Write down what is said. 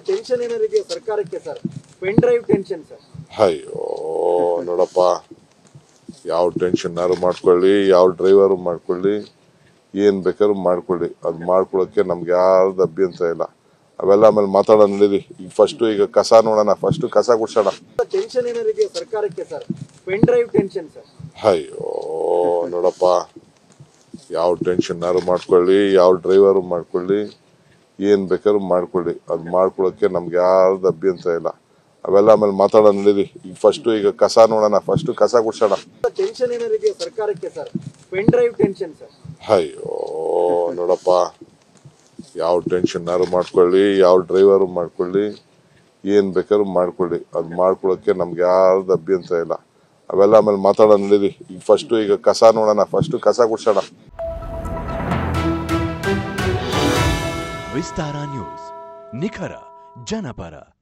tension ಏನಾದ್ರು ಇದೆಯಾ ಸರ್ಕಾರಕ್ಕೆ sir pen drive tension sir ಅಯ್ಯೋ ನೋಡಪ್ಪ ಯಾವ ಟೆನ್ಷನ್ನಾರು ಮಾಡ್ಕೊಳ್ಳಿ ಯಾವ ಡ್ರೈವರು ಮಾಡ್ಕೊಳ್ಳಿ ಏನು ಬೇಕಾದ್ರೂ ಮಾಡ್ಕೊಳ್ಳಿ ಅದು ಮಾಡ್ಕೊಳ್ಳೋಕ್ಕೆ ನಮ್ಗೆ ಯಾರ್ದು ಅಭ್ಯಂತರ ಇಲ್ಲ ಅವೆಲ್ಲ ಆಮೇಲೆ ಮಾತಾಡೋಣ ನಡೀರಿ ಈಗ ಫಸ್ಟು ಈಗ ಕಸ ನೋಡೋಣ ಫಸ್ಟು ಕಸ ಗುಡ್ಸೋಣ ಟೆನ್ಷನ್ ಏನಾದ್ರು ಇದೆಯಾ ಸರ್ಕಾರಕ್ಕೆ sir pen drive tension sir ಅಯ್ಯೋ ನೋಡಪ್ಪ ಯಾವ ಟೆನ್ಷನ್ನಾರು ಮಾಡ್ಕೊಳ್ಳಿ ಯಾವ ಡ್ರೈವರು ಮಾಡ್ಕೊಳ್ಳಿ ಏನು ಬೇಕಾದ್ರೂ ಮಾಡ್ಕೊಳ್ಳಿ ಅದು ಮಾಡ್ಕೊಳ್ಳೋಕ್ಕೆ ನಮ್ಗೆ ಯಾರ್ದು ಅಭ್ಯಂತರ ಇಲ್ಲ ಅವೆಲ್ಲ ಆಮೇಲೆ ಮಾತಾಡೋಣ ನಡೀರಿ ಈಗ ಫಸ್ಟು ಈಗ ಕಸ ನೋಡೋಣ ಫಸ್ಟು ಕಸ ಗುಡ್ಸೋಣ ಟೆನ್ಷನ್ ಏನಾದ್ರು ಇದೆಯಾ ಸರ್ಕಾರಕ್ಕೆ sir pen drive tension sir ಅಯ್ಯೋ ನೋಡಪ್ಪ ಯಾವ ಟೆನ್ಷನ್ನಾರು ಮಾಡ್ಕೊಳ್ಳಿ ಯಾವ ಡ್ರೈವರು ಮಾಡ್ಕೊಳ್ಳಿ ಏನು ಬೇಕಾದ್ರೂ ಮಾಡ್ಕೊಳ್ಳಿ ಅದು ಮಾಡ್ಕೊಳ್ಳೋಕ್ಕೆ ನಮ್ಗೆ ಯಾರ್ದು ಅಭ್ಯಂತರ ಇಲ್ಲ ಅವೆಲ್ಲ ಆಮೇಲೆ ಮಾತಾಡೋಣ ನಡೀರಿ ಈಗ ಫಸ್ಟು ಈಗ ಕಸ ನೋಡೋಣ ಫಸ್ಟು ಕಸ ಗುಡ್ಸೋಣ ವಿಸ್ತಾರ ನ್ಯೂಸ್ ನಿಖರ ಜನಪರ